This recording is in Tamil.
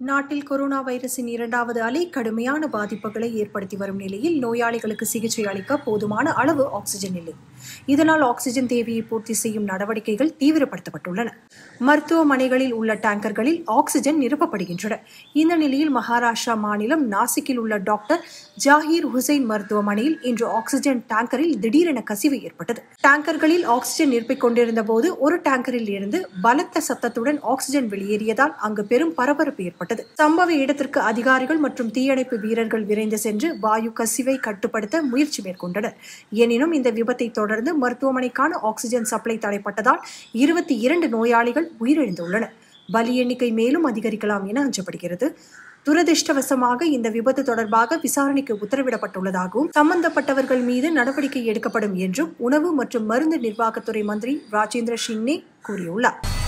நாட்டில் கொரோனா வைரஸின் இரண்டாவது அலை கடுமையான பாதிப்புகளை ஏற்படுத்தி வரும் நிலையில் நோயாளிகளுக்கு சிகிச்சை அளிக்க போதுமான அளவு ஆக்சிஜன் இல்லை இதனால் ஆக்சிஜன் தேவையை பூர்த்தி செய்யும் நடவடிக்கைகள் தீவிரப்படுத்தப்பட்டுள்ளன மருத்துவமனைகளில் உள்ள டேங்கர்களில் ஆக்சிஜன் நிரப்பப்படுகின்றன இந்த நிலையில் மகாராஷ்டிரா மாநிலம் நாசிக்கில் உள்ள டாக்டர் ஜாகீர் ஹுசைன் மருத்துவமனையில் இன்று ஆக்சிஜன் டேங்கரில் திடீரென கசிவு ஏற்பட்டது டேங்கர்களில் ஆக்சிஜன் நிரப்பிக் கொண்டிருந்த போது ஒரு டேங்கரில் இருந்து பலத்த சத்தத்துடன் ஆக்சிஜன் வெளியேறியதால் அங்கு பெரும் பரபரப்பு ஏற்பட்டது சம்பவ இடத்திற்கு அதிகாரிகள் மற்றும் தீயணைப்பு வீரர்கள் விரைந்து சென்று வாயு கசிவை கட்டுப்படுத்த முயற்சி மேற்கொண்டனர் எனினும் இந்த விபத்தை தொடர்ந்து மருத்துவமனைக்கான ஆக்சிஜன் சப்ளை தடைப்பட்டதால் இருபத்தி இரண்டு நோயாளிகள் உயிரிழந்துள்ளனர் பலி எண்ணிக்கை மேலும் அதிகரிக்கலாம் என அஞ்சப்படுகிறது துரதிருஷ்டவசமாக இந்த விபத்து தொடர்பாக விசாரணைக்கு உத்தரவிடப்பட்டுள்ளதாகவும் சம்பந்தப்பட்டவர்கள் மீது நடவடிக்கை எடுக்கப்படும் என்றும் உணவு மற்றும் மருந்து நிர்வாகத்துறை மந்திரி ராஜேந்திர ஷின்னே கூறியுள்ளார்